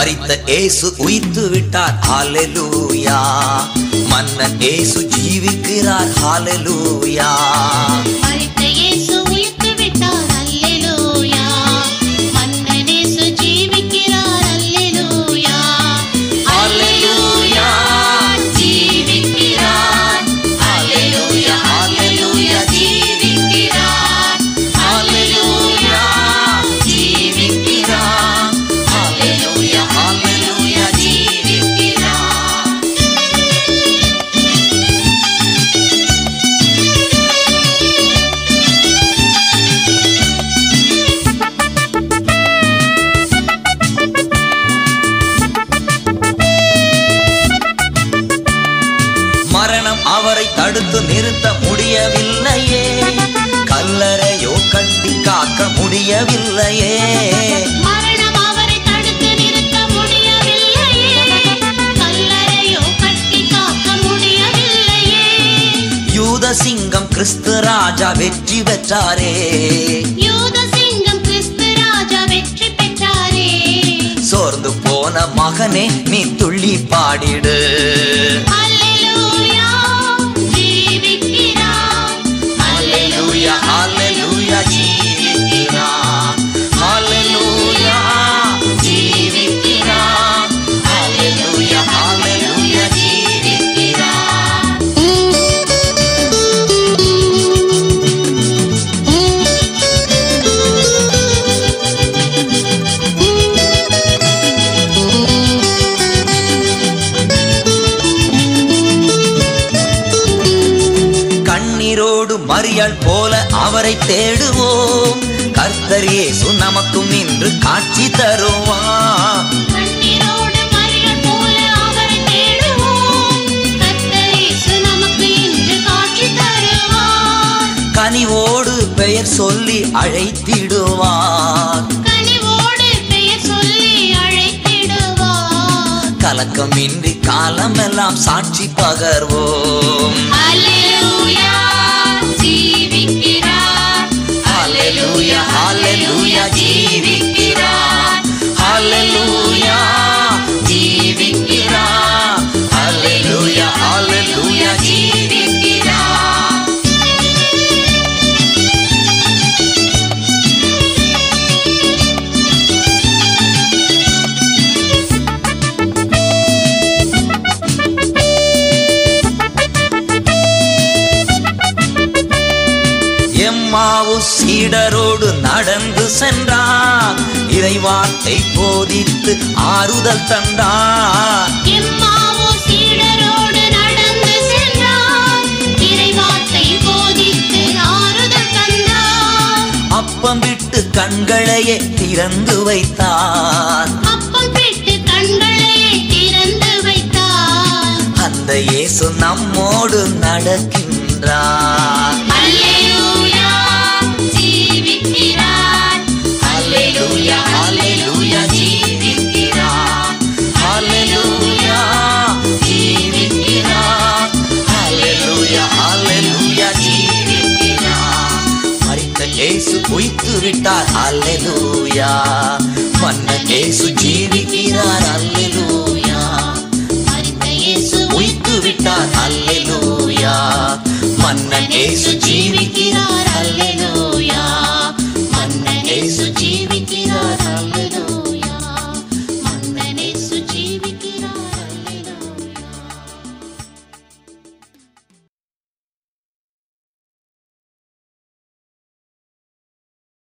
மரித்த இயேசு உயிர்த்து விட்டார் ஹalleluya மன்னன் இயேசு ஜீவிக்கிறார் ஹalleluya மரித்த இயேசு உயிர்த்து விட்டார் அல்லேலூயா மன்னன் இயேசு ஜீவிக்கிறார் அல்லேலூயா அல்லேலூயா ஜீவிக்கிறார் அல்லேலூயா அல்லேலூயா ஜீவிக்கிறார் அல்லேலூயா ஜீவிக்கிறார் அல்லேலூயா அல்லேலூயா ஜீவிக்கிறார் மரணம் அவரை தடுத்து நிறுத்த முடியவில்லையே கல்லறையோ கட்டி காக்க முடியவில்லையே மரணம் அவரை தடுத்து நிறுத்த முடியவில்லையே கல்லறையோ கட்டி காக்க முடியவில்லையே யூத சிங்கம் கிறிஸ்து ராஜா வெற்றி பெற்றாரே யூத சிங்கம் கிறிஸ்து ராஜா வெற்றி பெற்றாரே சோர்ந்து போன மகனே நீ துள்ளி பாடிடு அல்லேலூயா ஜீவிக்கிறார் அல்லேலூயா அல்லேலூயா ஜீவிக்கிறார் அல்லேலூயா ஜீவிக்கிறார் அல்லேலூயா அல்லேலூயா ஜீவிக்கிறார் கண்ணீரோடு மறியல் போல அவரை தேடுவோம் கர்த்தர் இயேசு நமக்கும் இன்று காட்சி தருவான் கண்ணீரோடு மறியல் போல அவரை தேடுவோம் கர்த்தர் இயேசு நமக்கு இன்று காட்சி தருவார் கனிவோடு பெயர் சொல்லி அழைத்திடுவார் கனிவோடு பெயர் சொல்லி அழைத்திடுவார் கலக்கமின்றி காலமெல்லாம் சாட்சி பகர்வோம் அல்லேலூயா ஜீவிக்கிறார் ஹalleluya ஹalleluya ஜீவிக்கிறார் ஹalleluya ஜீவிக்கிறார் ஹalleluya ஹalleluya ஜீவிக்கிறார் எம்மாவு சீடரோடு நடந்து சென்றார் இறைவார்த்தை போதித்து ஆறுதல் தந்தார் எம்மாவோ சீடரோடு நடந்து சென்றார் இறைவார்த்தை போதித்து ஆறுதல் தந்தார் அப்பம் விட்டு கண்களையே திறந்து வைத்தார் அப்பம் பிட்டு கண்களையே திறந்து வைத்தார் அந்த இயேசு நம்மோடு நடக்கின்றார் அல்லேலூயா ஜீவிக்கிறார் அல்லேலூயா அல்லேலூயா ஜீவிக்கிறார் அல்லேலூயா ஜீவிக்கிறார் அல்லேலூயா அல்லேலூயா ஜீவிக்கிறார் மரித்த இயேசு உயிர்த்து விட்டார் அல்லேலூயா மன்ன இயேசு ஜீவிக்கிறார் அல்லேலூயா மரித்த இயேசு உயிர்த்து விட்டார் அல்லேலூயா மன்னன் இயேசு